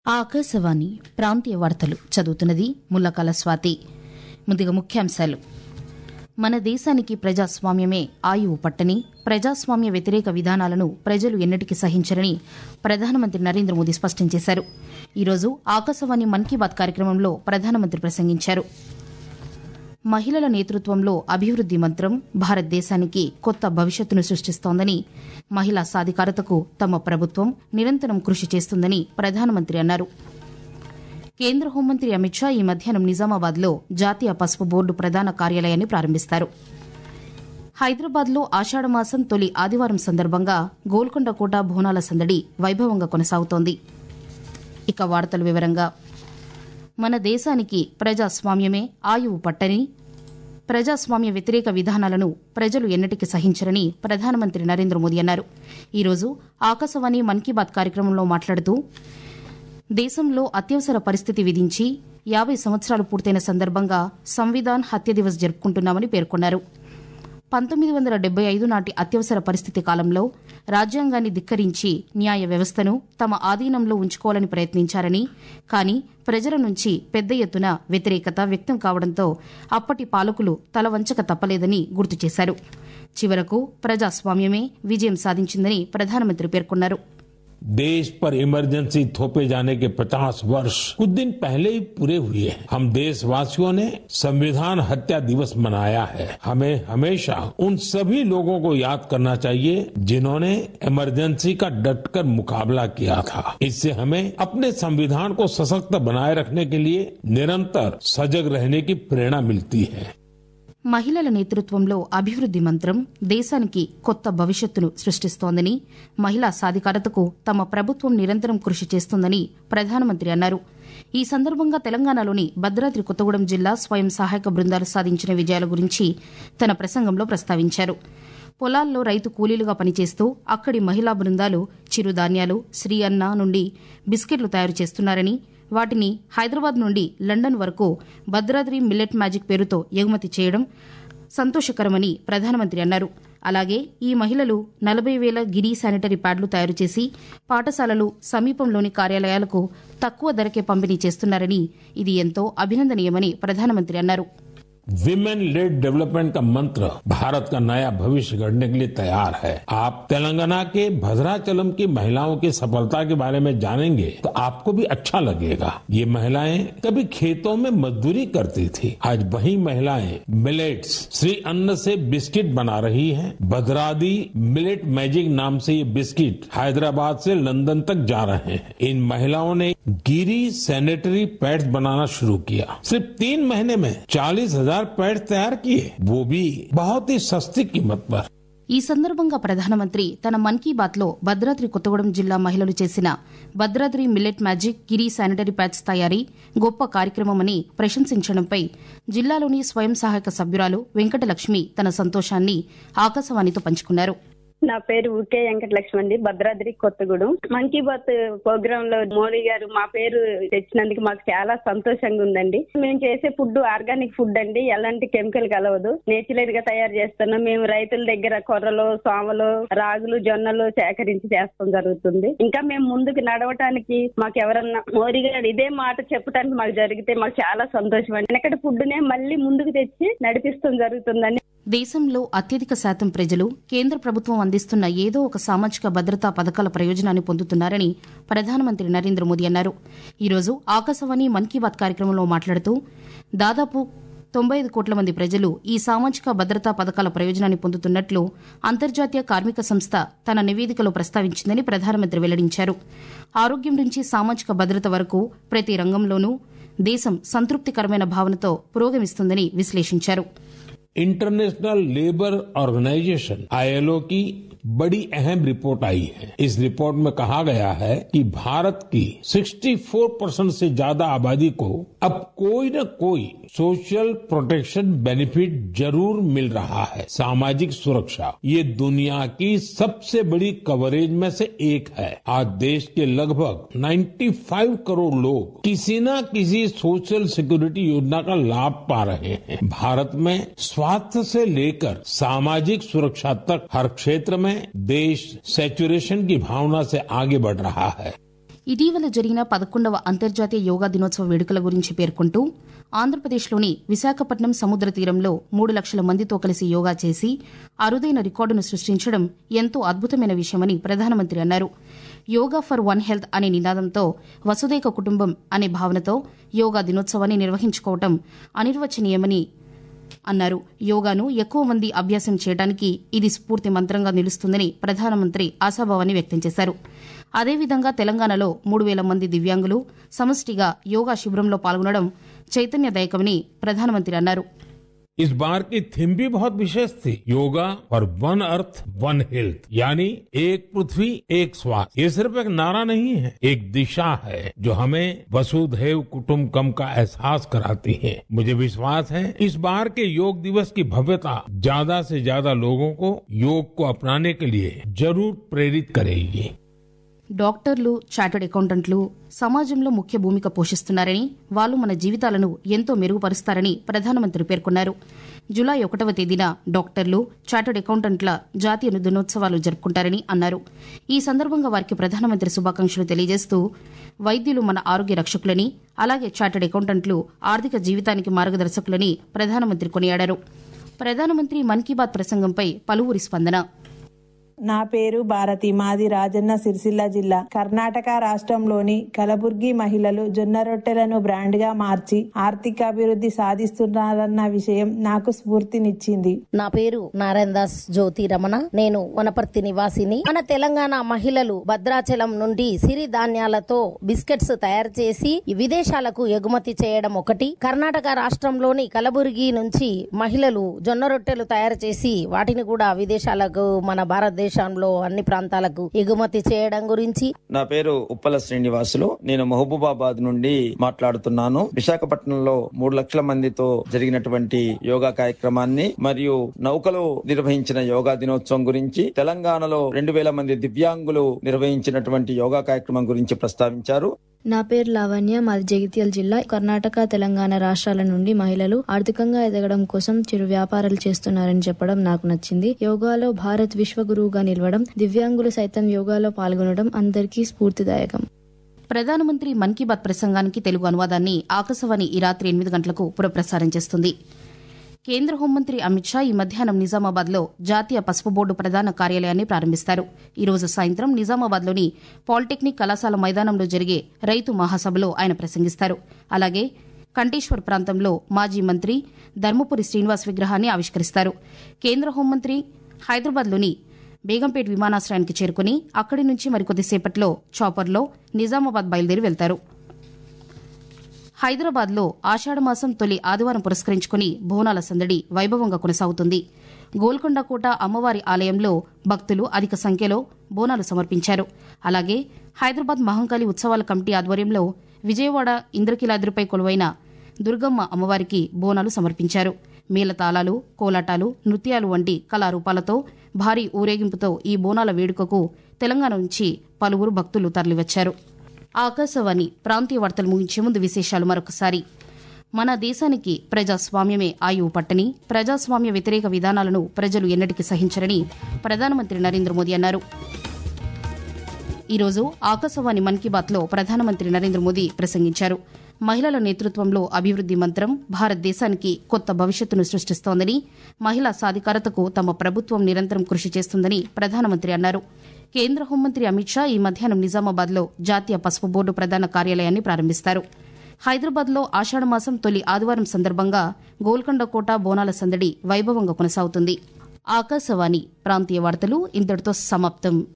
ఆకాశవాణి ప్రాంతీయ వార్తలు చదువుతున్నది ముల్లకాల స్వాతి ముందుగా ముఖ్యాంశాలు మన దేశానికి ప్రజాస్వామ్యమే ఆయువు పట్టని ప్రజాస్వామ్య వ్యతిరేక విధానాలను ప్రజలు ఎన్నటికీ సహించరని ప్రధానమంత్రి నరేంద్ర మోదీ స్పష్టం చేశారు ఈరోజు ఆకాశవాణి మన్ కీ బాత్ కార్యక్రమంలో ప్రధానమంత్రి ప్రసంగించారు మహిళల నేతృత్వంలో అభివృద్ది మంత్రం భారతదేశానికి కొత్త భవిష్యత్తును సృష్టిస్తోందని మహిళా సాధికారతకు తమ ప్రభుత్వం నిరంతరం కృషి చేస్తుందని ప్రధానమంత్రి అన్నారు కేంద్ర హోంమంత్రి అమిత్ షా ఈ మధ్యాహ్నం నిజామాబాద్లో జాతీయ పసుపు బోర్డు ప్రధాన కార్యాలయాన్ని ప్రారంభిస్తారు హైదరాబాద్లో ఆషాఢమాసం తొలి ఆదివారం సందర్భంగా గోల్కొండ కోట బోనాల సందడి వైభవంగా కొనసాగుతోంది ఇక వార్తల వివరంగా మన దేశానికి ప్రజాస్వామ్యమే ఆయువు పట్టని ప్రజాస్వామ్య వ్యతిరేక విధానాలను ప్రజలు ఎన్నటికీ సహించరని ప్రధానమంత్రి నరేంద్ర మోదీ అన్నారు ఈరోజు ఆకాశవాణి మన్ కీ బాత్ కార్యక్రమంలో మాట్లాడుతూ దేశంలో అత్యవసర పరిస్థితి విధించి యాబై సంవత్సరాలు పూర్తయిన సందర్భంగా సంవిధాన్ హత్య దివస్ జరుపుకుంటున్నామని పేర్కొన్నారు పంతొమ్మిది వందల డెబ్బై ఐదు నాటి అత్యవసర పరిస్థితి కాలంలో రాజ్యాంగాన్ని ధిక్కరించి న్యాయ వ్యవస్థను తమ ఆధీనంలో ఉంచుకోవాలని ప్రయత్నించారని కానీ ప్రజల నుంచి పెద్ద ఎత్తున వ్యతిరేకత వ్యక్తం కావడంతో అప్పటి పాలకులు తలవంచక తప్పలేదని గుర్తు చేశారు చివరకు ప్రజాస్వామ్యమే విజయం సాధించిందని ప్రధానమంత్రి పేర్కొన్నారు देश पर इमरजेंसी थोपे जाने के 50 वर्ष कुछ दिन पहले ही पूरे हुए हैं हम देशवासियों ने संविधान हत्या दिवस मनाया है हमें हमेशा उन सभी लोगों को याद करना चाहिए जिन्होंने इमरजेंसी का डटकर मुकाबला किया था इससे हमें अपने संविधान को सशक्त बनाए रखने के लिए निरंतर सजग रहने की प्रेरणा मिलती है మహిళల నేతృత్వంలో అభివృద్ది మంత్రం దేశానికి కొత్త భవిష్యత్తును సృష్టిస్తోందని మహిళా సాధికారతకు తమ ప్రభుత్వం నిరంతరం కృషి చేస్తోందని ప్రధానమంత్రి అన్నారు ఈ సందర్భంగా తెలంగాణలోని భద్రాద్రి కొత్తగూడెం జిల్లా స్వయం సహాయక బృందాలు సాధించిన విజయాల గురించి తన ప్రసంగంలో ప్రస్తావించారు పొలాల్లో రైతు కూలీలుగా పనిచేస్తూ అక్కడి మహిళా బృందాలు చిరుధాన్యాలు శ్రీ అన్న నుండి బిస్కెట్లు తయారు చేస్తున్నారని వాటిని హైదరాబాద్ నుండి లండన్ వరకు భద్రాద్రి మిల్లెట్ మ్యాజిక్ పేరుతో ఎగుమతి చేయడం సంతోషకరమని ప్రధానమంత్రి అన్నారు అలాగే ఈ మహిళలు నలభై వేల గిరి శానిటరీ ప్యాడ్లు తయారు చేసి పాఠశాలలు సమీపంలోని కార్యాలయాలకు తక్కువ ధరకే పంపిణీ చేస్తున్నారని ఇది ఎంతో అభినందనీయమని ప్రధానమంత్రి అన్నారు विमेन लेड डेवलपमेंट का मंत्र भारत का नया भविष्य गढ़ने के लिए तैयार है आप तेलंगाना के भद्राचलम की महिलाओं की सफलता के बारे में जानेंगे तो आपको भी अच्छा लगेगा ये महिलाएं कभी खेतों में मजदूरी करती थी आज वही महिलाएं मिलेट्स श्री अन्न से बिस्किट बना रही हैं भद्रादी मिलेट मैजिक नाम से ये बिस्किट हैदराबाद से लंदन तक जा रहे हैं इन महिलाओं ने गिरी सैनिटरी पैड्स बनाना शुरू किया सिर्फ तीन महीने में चालीस हजार पैड्स तैयार किए वो भी बहुत ही सस्ती कीमत पर ఈ సందర్భంగా ప్రధానమంత్రి తన మన్ కీ బాత్లో భద్రాద్రి కొత్తగూడెం జిల్లా మహిళలు చేసిన Bhadradri millet magic Giri sanitary pads తయారీ గొప్ప కార్యక్రమమని ప్రశంసించడంపై జిల్లాలోని స్వయం సహాయక సభ్యురాలు వెంకటలక్ష్మి తన సంతోషాన్ని ఆకాశవాణితో పంచుకున్నారు నా పేరు ఉకే వెంకటలక్ష్మి అండి భద్రాద్రి కొత్తగూడెం మన్ కీ బాత్ ప్రోగ్రామ్ లో మోడీ గారు మా పేరు తెచ్చినందుకు మాకు చాలా సంతోషంగా ఉందండి మేము చేసే ఫుడ్ ఆర్గానిక్ ఫుడ్ అండి ఎలాంటి కెమికల్ కలవదు నేచురల్ గా తయారు చేస్తున్నాం మేము రైతుల దగ్గర కొర్రలు సోమలు రాగులు జొన్నలు సేకరించి చేస్తాం జరుగుతుంది ఇంకా మేము ముందుకు నడవటానికి మాకు ఎవరన్నా మోడీ గారు ఇదే మాట చెప్పడానికి మాకు జరిగితే మాకు చాలా సంతోషం అండి వెనకటి ఫుడ్ నే మళ్ళీ ముందుకు తెచ్చి నడిపిస్తాం జరుగుతుందని దేశంలో అత్యధిక శాతం ప్రజలు కేంద్ర ప్రభుత్వం అందిస్తున్న ఏదో ఒక సామాజిక భద్రతా పథకాల ప్రయోజనాన్ని పొందుతున్నారని ప్రధానమంత్రి నరేంద్ర మోదీ అన్నారు ఈరోజు ఆకాశవాణి మన్ కీ బాత్ కార్యక్రమంలో మాట్లాడుతూ దాదాపు తొంభై ఐదు కోట్ల మంది ప్రజలు ఈ సామాజిక భద్రతా పథకాల ప్రయోజనాన్ని పొందుతున్నట్లు అంతర్జాతీయ కార్మిక సంస్థ తన నివేదికలో ప్రస్తావించిందని ప్రధానమంత్రి వెల్లడించారు ఆరోగ్యం నుంచి సామాజిక భద్రత వరకు ప్రతి రంగంలోనూ దేశం సంతృప్తికరమైన భావనతో పురోగమిస్తుందని విశ్లేషించారు इंटरनेशनल लेबर ऑर्गेनाइजेशन आईएलओ की बड़ी अहम रिपोर्ट आई है इस रिपोर्ट में कहा गया है कि भारत की 64 परसेंट से ज्यादा आबादी को अब कोई न कोई सोशल प्रोटेक्शन बेनिफिट जरूर मिल रहा है सामाजिक सुरक्षा ये दुनिया की सबसे बड़ी कवरेज में से एक है आज देश के लगभग 95 करोड़ लोग किसी न किसी सोशल सिक्योरिटी योजना का लाभ पा रहे हैं भारत में स्वास्थ्य से लेकर सामाजिक सुरक्षा तक हर क्षेत्र में देश सेचुरेशन की भावना से आगे बढ़ रहा है ఇటీవల జరిగిన పదకొండవ అంతర్జాతీయ యోగా దినోత్సవ వేడుకల గురించి పేర్కొంటూ ఆంధ్రప్రదేశ్లోని విశాఖపట్నం సముద్ర తీరంలో మూడు లక్షల మందితో కలిసి యోగా చేసి అరుదైన రికార్డును సృష్టించడం ఎంతో అద్భుతమైన విషయమని ప్రధానమంత్రి అన్నారు యోగా ఫర్ వన్ హెల్త్ అనే నినాదంతో వసుదైక కుటుంబం అనే భావనతో యోగా దినోత్సవాన్ని నిర్వహించుకోవటం అనిర్వచనీయమని అన్నారు యోగాను ఎక్కువ మంది అభ్యాసం చేయడానికి ఇది స్ఫూర్తి మంత్రంగా నిలుస్తుందని ప్రధానమంత్రి ఆశాభావాన్ని వ్యక్తం చేశారు అదేవిధంగా తెలంగాణలో మూడు వేల మంది దివ్యాంగులు సమష్టిగా యోగా శిబిరంలో పాల్గొనడం చైతన్యదాయకమని ప్రధానమంత్రి అన్నారు इस बार की थीम भी बहुत विशेष थी yoga for one earth one health यानी एक पृथ्वी एक स्वास्थ्य ये सिर्फ एक नारा नहीं है एक दिशा है जो हमें वसुधैव कुटुम्बकम का एहसास कराती है मुझे विश्वास है इस बार के योग दिवस की भव्यता ज्यादा से ज्यादा लोगों को योग को अपनाने के लिए जरूर प्रेरित करेगी డాక్టర్లు చార్టర్డ్ అకౌంటెంట్లు సమాజంలో ముఖ్య భూమిక పోషిస్తున్నారని వాళ్లు మన జీవితాలను ఎంతో మెరుగుపరుస్తారని ప్రధానమంత్రి పేర్కొన్నారు జులై ఒకటవ తేదీన డాక్టర్లు చార్టర్డ్ అకౌంటెంట్ల జాతీయ దినోత్సవాలు జరుపుకుంటారని అన్నారు ఈ సందర్భంగా వారికి ప్రధానమంత్రి శుభాకాంక్షలు తెలియజేస్తూ వైద్యులు మన ఆరోగ్య రక్షకులని అలాగే చార్టర్డ్ అకౌంటెంట్లు ఆర్థిక జీవితానికి మార్గదర్శకులని ప్రధానమంత్రి కొనియాడారు ప్రధానమంత్రి మన్ కీ బాత్ ప్రసంగంపై పలువురి స్పందన నా పేరు భారతి మాది రాజన్న సిరిసిల్ల జిల్లా కర్ణాటక రాష్ట్రంలోని కలబుర్గి మహిళలు జొన్న రొట్టెలను బ్రాండ్ గా మార్చి ఆర్థికాభివృద్ధి సాధిస్తున్నారన్న విషయం నాకు స్ఫూర్తినిచ్చింది నా పేరు నారాయణ దాస్ జ్యోతి రమణ నేను వనపర్తి నివాసిని మన తెలంగాణ మహిళలు భద్రాచలం నుండి సిరి ధాన్యాలతో బిస్కెట్స్ తయారు చేసి విదేశాలకు ఎగుమతి చేయడం ఒకటి కర్ణాటక రాష్ట్రంలోని కలబుర్గి నుంచి మహిళలు జొన్న రొట్టెలు తయారు చేసి వాటిని కూడా విదేశాలకు మన భారతదేశంలో అన్ని ప్రాంతాలకు ఎగుమతి చేయడం గురించి నా పేరు ఉప్పల శ్రీనివాసులు నేను మహబూబాబాద్ నుండి మాట్లాడుతున్నాను విశాఖపట్నంలో మూడు లక్షల మందితో జరిగినటువంటి యోగా కార్యక్రమాన్ని మరియు నౌకలో నిర్వహించిన యోగా దినోత్సవం గురించి తెలంగాణలో రెండు వేల మంది దివ్యాంగులు నిర్వహించినటువంటి యోగా కార్యక్రమం గురించి ప్రస్తావించారు నా పేరు లావణ్య మాది జగిత్యాల జిల్లా కర్ణాటక తెలంగాణ రాష్ట్రాల నుండి మహిళలు ఆర్థికంగా ఎదగడం కోసం చిరు వ్యాపారాలు చేస్తున్నారని చెప్పడం నాకు నచ్చింది యోగాలో భారత్ విశ్వగురువుగా నిలవడం దివ్యాంగులు సైతం యోగాలో పాల్గొనడం అందరికీ స్ఫూర్తిదాయకం ప్రధానమంత్రి మన్ కీ బాత్ ప్రసంగానికి తెలుగు అనువాదాన్ని ఆకాశవాణి ఈ రాత్రి ఎనిమిది గంటలకు పునఃప్రసారం చేస్తుంది కేంద్ర హోంమంత్రి అమిత్ షా ఈ మధ్యాహ్నం నిజామాబాద్లో జాతీయ పసుపు బోర్డు ప్రధాన కార్యాలయాన్ని ప్రారంభిస్తారు ఈ రోజు సాయంత్రం నిజామాబాద్లోని పాలిటెక్నిక్ కళాశాల మైదానంలో జరిగే రైతు మహాసభలో ఆయన ప్రసంగిస్తారు అలాగే కంటేశ్వర్ ప్రాంతంలో మాజీ మంత్రి ధర్మపురి శ్రీనివాస్ విగ్రహాన్ని ఆవిష్కరిస్తారు కేంద్ర హోంమంత్రి హైదరాబాద్లోని బేగంపేట్ విమానాశ్రయానికి చేరుకుని అక్కడి నుంచి మరికొద్దిసేపట్లో చాపర్లో నిజామాబాద్ బయలుదేరి వెళ్తారు హైదరాబాద్లో ఆషాఢమాసం తొలి ఆదివారం పురస్కరించుకుని బోనాల సందడి వైభవంగా కొనసాగుతుంది గోల్కొండ కోట అమ్మవారి ఆలయంలో భక్తులు అధిక సంఖ్యలో బోనాలు సమర్పించారు అలాగే హైదరాబాద్ మహంకాళి ఉత్సవాల కమిటీ ఆధ్వర్యంలో విజయవాడ ఇంద్రకీలాద్రిపై కొలువైన దుర్గమ్మ అమ్మవారికి బోనాలు సమర్పించారు మేళతాళాలు కోలాటాలు నృత్యాలు వంటి కళారూపాలతో భారీ ఊరేగింపుతో ఈ బోనాల వేడుకకు తెలంగాణ నుంచి పలువురు భక్తులు తరలివచ్చారు ఆకాశవాణి ప్రాంతీయ వార్తలు ముగించే ముందు విశేషాలు మరొకసారి మన దేశానికి ప్రజాస్వామ్యమే ఆయువు పట్టని ప్రజాస్వామ్య వ్యతిరేక విధానాలను ప్రజలు ఎన్నటికీ సహించరని ప్రధానమంత్రి నరేంద్ర మోదీ అన్నారు ఈరోజు ఆకాశవాణి మన్ కీ బాత్లో ప్రధానమంత్రి నరేంద్ర మోదీ ప్రసంగించారు మహిళల నేతృత్వంలో అభివృద్ది మంత్రం భారతదేశానికి కొత్త భవిష్యత్తును సృష్టిస్తోందని మహిళా సాధికారతకు తమ ప్రభుత్వం నిరంతరం కృషి చేస్తుందని ప్రధానమంత్రి అన్నారు కేంద్ర హోంమంత్రి అమిత్ షా ఈ మధ్యాహ్నం నిజామాబాద్లో జాతీయ పసుపు బోర్డు ప్రధాన కార్యాలయాన్ని ప్రారంభిస్తారు హైదరాబాద్లో ఆషాఢమాసం తొలి ఆదివారం సందర్భంగా గోల్కొండ కోట బోనాల సందడి వైభవంగా కొనసాగుతుంది ఆకాశవాణి ప్రాంతీయ వార్తలు ఇంతటితో సమాప్తం